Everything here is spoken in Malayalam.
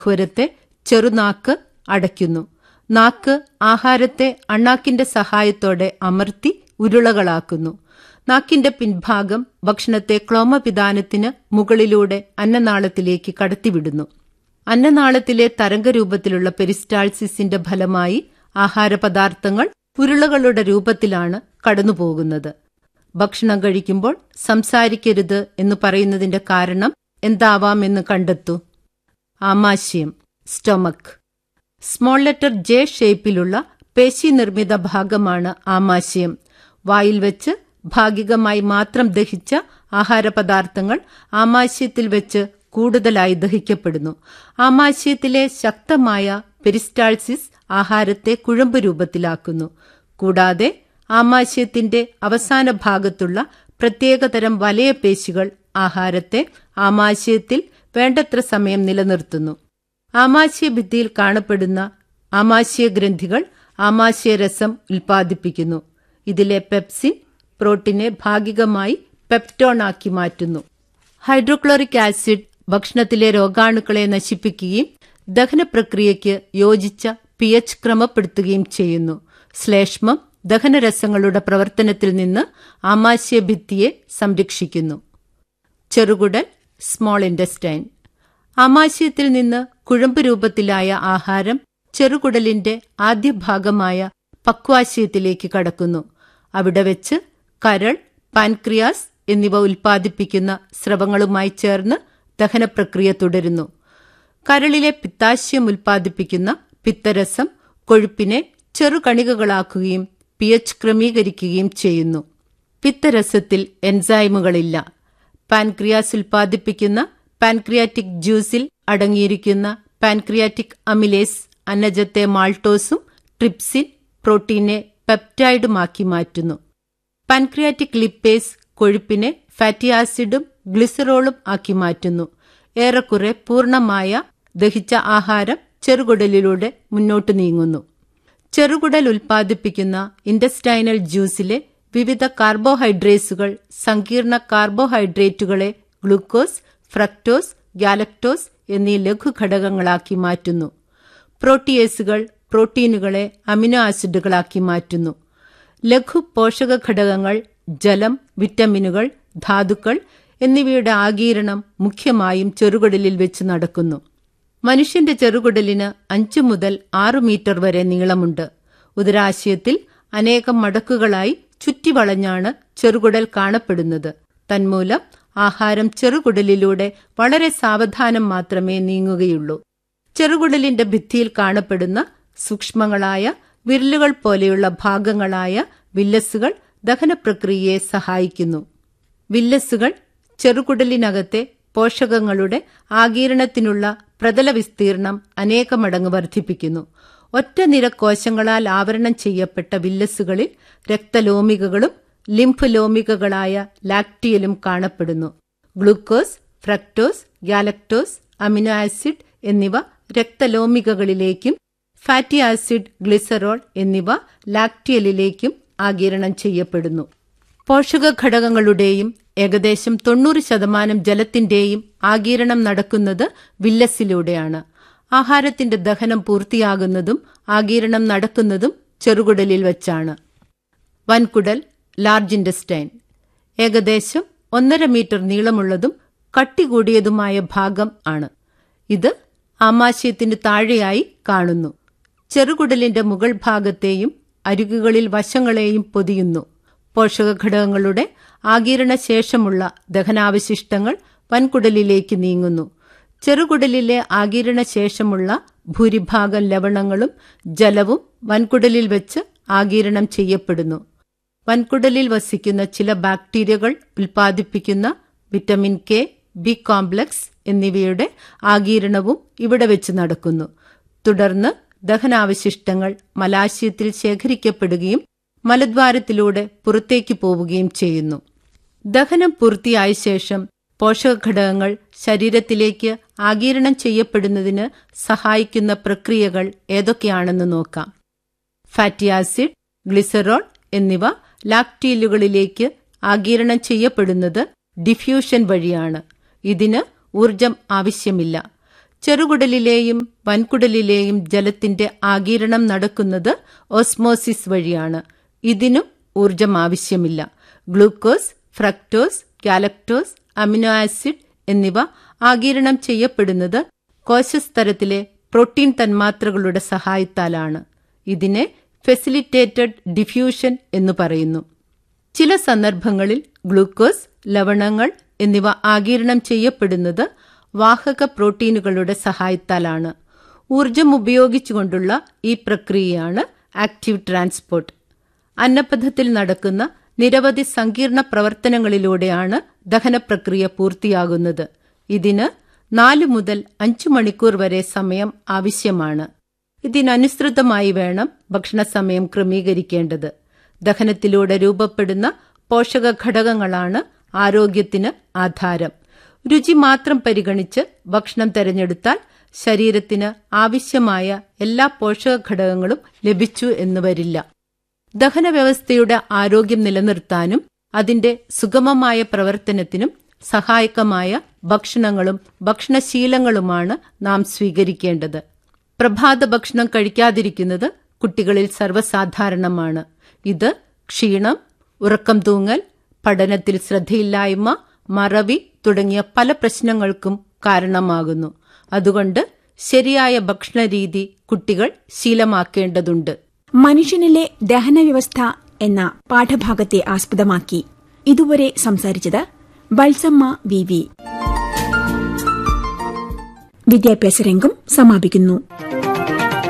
ഖുരത്തെ ചെറുനാക്ക് അടയ്ക്കുന്നു നാക്ക് ആഹാരത്തെ അണ്ണാക്കിന്റെ സഹായത്തോടെ അമർത്തി ഉരുളകളാക്കുന്നു നാക്കിന്റെ പിൻഭാഗം ഭക്ഷണത്തെ ക്ലോമപിതാനത്തിന് മുകളിലൂടെ അന്നനാളത്തിലേക്ക് കടത്തിവിടുന്നു അന്നനാളത്തിലെ തരംഗരൂപത്തിലുള്ള പെരിസ്റ്റാൾസിസിന്റെ ഫലമായി ആഹാരപദാർത്ഥങ്ങൾ ഉരുളകളുടെ രൂപത്തിലാണ് കടന്നുപോകുന്നത് ഭക്ഷണം കഴിക്കുമ്പോൾ സംസാരിക്കരുത് എന്ന് പറയുന്നതിന്റെ കാരണം എന്താവാമെന്ന് കണ്ടെത്തൂ ആമാശയം സ്റ്റൊമക് സ്മോൾ ലെറ്റർ ജെ ഷേപ്പിലുള്ള പേശി നിർമ്മിത ഭാഗമാണ് ആമാശയം വായിൽ വെച്ച് ഭാഗികമായി മാത്രം ദഹിച്ച ആഹാരപദാർത്ഥങ്ങൾ ആമാശയത്തിൽ വെച്ച് കൂടുതലായി ദഹിക്കപ്പെടുന്നു ആമാശയത്തിലെ ശക്തമായ പെരിസ്റ്റാൾസിസ് ആഹാരത്തെ കുഴമ്പ് രൂപത്തിലാക്കുന്നു കൂടാതെ ആമാശയത്തിന്റെ അവസാന ഭാഗത്തുള്ള പ്രത്യേകതരം വലയപേശികൾ ആഹാരത്തെ ആമാശയത്തിൽ വേണ്ടത്ര സമയം നിലനിർത്തുന്നു ആമാശയഭിത്തിയിൽ കാണപ്പെടുന്ന ആമാശയഗ്രന്ഥികൾ ആമാശയരസം ഉൽപ്പാദിപ്പിക്കുന്നു ഇതിലെ പെപ്സിൻ പ്രോട്ടീനെ ഭാഗികമായി പെപ്റ്റോണാക്കി മാറ്റുന്നു ഹൈഡ്രോക്ലോറിക് ആസിഡ് ഭക്ഷണത്തിലെ രോഗാണുക്കളെ നശിപ്പിക്കുകയും ദഹനപ്രക്രിയയ്ക്ക് യോജിച്ച പി എച്ച് ക്രമപ്പെടുത്തുകയും ചെയ്യുന്നു ശ്ലേഷ്മം ദഹനരസങ്ങളുടെ പ്രവർത്തനത്തിൽ നിന്ന് ആമാശയഭിത്തിയെ സംരക്ഷിക്കുന്നു ചെറുകുടൽ സ്മോൾ ഇൻഡസ്റ്റൈൻ ആമാശയത്തിൽ നിന്ന് കുഴമ്പ് രൂപത്തിലായ ആഹാരം ചെറുകുടലിന്റെ ആദ്യ ഭാഗമായ പക്വാശയത്തിലേക്ക് കടക്കുന്നു അവിടെ വെച്ച് കരൾ പാൻക്രിയാസ് എന്നിവ ഉൽപ്പാദിപ്പിക്കുന്ന സ്രവങ്ങളുമായി ചേർന്ന് ദഹനപ്രക്രിയ തുടരുന്നു കരളിലെ പിത്താശയം ഉൽപ്പാദിപ്പിക്കുന്ന പിത്തരസം കൊഴുപ്പിനെ ചെറുകണികകളാക്കുകയും പി എച്ച് ക്രമീകരിക്കുകയും ചെയ്യുന്നു പിത്തരസത്തിൽ എൻസൈമുകളില്ല പാൻക്രിയാസ് ഉൽപ്പാദിപ്പിക്കുന്ന പാൻക്രിയാറ്റിക് ജ്യൂസിൽ അടങ്ങിയിരിക്കുന്ന പാൻക്രിയാറ്റിക് അമിലേസ് അന്നജത്തെ മാൾട്ടോസും ട്രിപ്സിൻ പ്രോട്ടീനെ പെപ്റ്റൈഡുമാക്കി മാറ്റുന്നു പാൻക്രിയാറ്റിക് ലിപ്പേസ് കൊഴുപ്പിനെ ഫാറ്റി ആസിഡും ഗ്ലിസറോളും ആക്കി മാറ്റുന്നു ഏറെക്കുറെ പൂർണ്ണമായ ദഹിച്ച ആഹാരം ചെറുകുടലിലൂടെ മുന്നോട്ട് നീങ്ങുന്നു ചെറുകുടൽ ഉൽപ്പാദിപ്പിക്കുന്ന ഇൻഡസ്റ്റൈനൽ ജ്യൂസിലെ വിവിധ കാർബോഹൈഡ്രേറ്റ്സുകൾ സങ്കീർണ കാർബോഹൈഡ്രേറ്റുകളെ ഗ്ലൂക്കോസ് ഫ്രക്ടോസ് ഗാലക്ടോസ് എന്നീ ലഘുഘടകങ്ങളാക്കി മാറ്റുന്നു പ്രോട്ടിയേസുകൾ പ്രോട്ടീനുകളെ അമിനോ ആസിഡുകളാക്കി മാറ്റുന്നു ലഘു പോഷക ഘടകങ്ങൾ ജലം വിറ്റമിനുകൾ ധാതുക്കൾ എന്നിവയുടെ ആഗീരണം മുഖ്യമായും ചെറുകുടലിൽ വെച്ച് നടക്കുന്നു മനുഷ്യന്റെ ചെറുകുടലിന് അഞ്ചു മുതൽ ആറു മീറ്റർ വരെ നീളമുണ്ട് ഉദരാശയത്തിൽ അനേകം മടക്കുകളായി ചുറ്റിവളഞ്ഞാണ് ചെറുകുടൽ കാണപ്പെടുന്നത് തന്മൂലം ആഹാരം ചെറുകുടലിലൂടെ വളരെ സാവധാനം മാത്രമേ നീങ്ങുകയുള്ളൂ ചെറുകുടലിന്റെ ഭിത്തിയിൽ കാണപ്പെടുന്ന സൂക്ഷ്മങ്ങളായ വിരലുകൾ പോലെയുള്ള ഭാഗങ്ങളായ വില്ലസുകൾ ദഹനപ്രക്രിയയെ സഹായിക്കുന്നു വില്ലസുകൾ ചെറുകുടലിനകത്തെ പോഷകങ്ങളുടെ ആഗീരണത്തിനുള്ള പ്രതല വിസ്തീർണം അനേകമടങ്ങ് വർദ്ധിപ്പിക്കുന്നു ഒറ്റ നിര കോശങ്ങളാൽ ആവരണം ചെയ്യപ്പെട്ട വില്ലസുകളിൽ രക്തലോമികകളും ലിംഫ് ലോമികകളായ ലാക്ടിയലും കാണപ്പെടുന്നു glucose fructose galactose amino acid എന്നിവ രക്തലോമികകളിലേക്കും ഫാറ്റി ആസിഡ് ഗ്ലിസറോൾ എന്നിവ ലാക്ടിയലിലേക്കും ആഗിരണം ചെയ്യപ്പെടുന്നു പോഷക ഘടകങ്ങളുടെയും ഏകദേശം തൊണ്ണൂറ് ശതമാനം ജലത്തിന്റെയും ആഗീരണം നടക്കുന്നത് വില്ലസിലൂടെയാണ് ആഹാരത്തിന്റെ ദഹനം പൂർത്തിയാകുന്നതും ആഗീരണം നടക്കുന്നതും ചെറുകുടലിൽ വച്ചാണ് വൻകുടൽ ലാർജ് ഇൻഡസ്റ്റൈൻ ഏകദേശം ഒന്നര മീറ്റർ നീളമുള്ളതും കട്ടി കൂടിയതുമായ ഭാഗം ആണ് ഇത് ആമാശയത്തിന് താഴെയായി കാണുന്നു ചെറുകുടലിന്റെ മുകൾ ഭാഗത്തെയും അരികുകളിൽ വശങ്ങളെയും പൊതിയുന്നു പോഷകഘടകങ്ങളുടെ ആഗീരണ ശേഷമുള്ള ദഹനാവശിഷ്ടങ്ങൾ വൻകുടലിലേക്ക് നീങ്ങുന്നു ചെറുകുടലിലെ ആഗീരണ ശേഷമുള്ള ഭൂരിഭാഗം ലവണങ്ങളും ജലവും വൻകുടലിൽ വെച്ച് ആഗീരണം ചെയ്യപ്പെടുന്നു വൻകുടലിൽ വസിക്കുന്ന ചില ബാക്ടീരിയകൾ ഉൽപ്പാദിപ്പിക്കുന്ന വിറ്റമിൻ കെ ബി കോംപ്ലക്സ് എന്നിവയുടെ ആഗീരണവും ഇവിടെ വെച്ച് നടക്കുന്നു തുടർന്ന് ദഹനാവശിഷ്ടങ്ങൾ മലാശയത്തിൽ ശേഖരിക്കപ്പെടുകയും മലദ്വാരത്തിലൂടെ പുറത്തേക്ക് പോവുകയും ചെയ്യുന്നു ദഹനം പൂർത്തിയായ ശേഷം പോഷകഘടകങ്ങൾ ശരീരത്തിലേക്ക് ആഗീരണം ചെയ്യപ്പെടുന്നതിന് സഹായിക്കുന്ന പ്രക്രിയകൾ ഏതൊക്കെയാണെന്ന് നോക്കാം ഫാറ്റി ആസിഡ് ഗ്ലിസറോൾ എന്നിവ ലാക്ടീലുകളിലേക്ക് ആഗീരണം ചെയ്യപ്പെടുന്നത് ഡിഫ്യൂഷൻ വഴിയാണ് ഇതിന് ഊർജം ആവശ്യമില്ല ചെറുകുടലിലെയും വൻകുടലിലെയും ജലത്തിന്റെ ആഗീരണം നടക്കുന്നത് ഓസ്മോസിസ് വഴിയാണ് ഇതിനും ഊർജം ആവശ്യമില്ല glucose fructose galactose amino acid എന്നിവ ആഗീരണം ചെയ്യപ്പെടുന്നത് കോശസ്തരത്തിലെ പ്രോട്ടീൻ തന്മാത്രകളുടെ സഹായത്താലാണ് ഇതിനെ ഫെസിലിറ്റേറ്റഡ് ഡിഫ്യൂഷൻ എന്ന് പറയുന്നു ചില സന്ദർഭങ്ങളിൽ ഗ്ലൂക്കോസ് ലവണങ്ങൾ എന്നിവ ആഗീരണം ചെയ്യപ്പെടുന്നത് വാഹക പ്രോട്ടീനുകളുടെ സഹായത്താലാണ് ഊർജം ഉപയോഗിച്ചുകൊണ്ടുള്ള ഈ പ്രക്രിയയാണ് ആക്റ്റീവ് ട്രാൻസ്പോർട്ട് അന്നപഥത്തിൽ നടക്കുന്ന നിരവധി സങ്കീർണ പ്രവർത്തനങ്ങളിലൂടെയാണ് ദഹനപ്രക്രിയ പൂർത്തിയാകുന്നത് ഇതിന് നാല് മുതൽ അഞ്ചു മണിക്കൂർ വരെ സമയം ആവശ്യമാണ് ഇതിനനുസൃതമായി വേണം ഭക്ഷണസമയം ക്രമീകരിക്കേണ്ടത് ദഹനത്തിലൂടെ രൂപപ്പെടുന്ന പോഷക ഘടകങ്ങളാണ് ആരോഗ്യത്തിന് ആധാരം രുചി മാത്രം പരിഗണിച്ച് ഭക്ഷണം തിരഞ്ഞെടുത്താൽ ശരീരത്തിന് ആവശ്യമായ എല്ലാ പോഷക ഘടകങ്ങളും ലഭിച്ചു എന്ന് വരില്ല ദഹന വ്യവസ്ഥയുടെ ആരോഗ്യം നിലനിർത്താനും അതിന്റെ സുഗമമായ പ്രവർത്തനത്തിനും സഹായകമായ ഭക്ഷണങ്ങളും ഭക്ഷണശീലങ്ങളുമാണ് നാം സ്വീകരിക്കേണ്ടത് പ്രഭാത ഭക്ഷണം കഴിക്കാതിരിക്കുന്നത് കുട്ടികളിൽ സർവ്വസാധാരണമാണ് ഇത് ക്ഷീണം ഉറക്കം തൂങ്ങൽ പഠനത്തിൽ ശ്രദ്ധയില്ലായ്മ മറവി തുടങ്ങിയ പല പ്രശ്നങ്ങൾക്കും കാരണമാകുന്നു അതുകൊണ്ട് ശരിയായ ഭക്ഷണരീതി കുട്ടികൾ ശീലമാക്കേണ്ടതുണ്ട് മനുഷ്യനിലെ ദഹനവ്യവസ്ഥ എന്ന പാഠഭാഗത്തെ ആസ്പദമാക്കി ഇതുവരെ സംസാരിച്ചത് ബൽസമ്മ വി വി വിദ്യാഭ്യാസ രംഗം സമാപിക്കുന്നു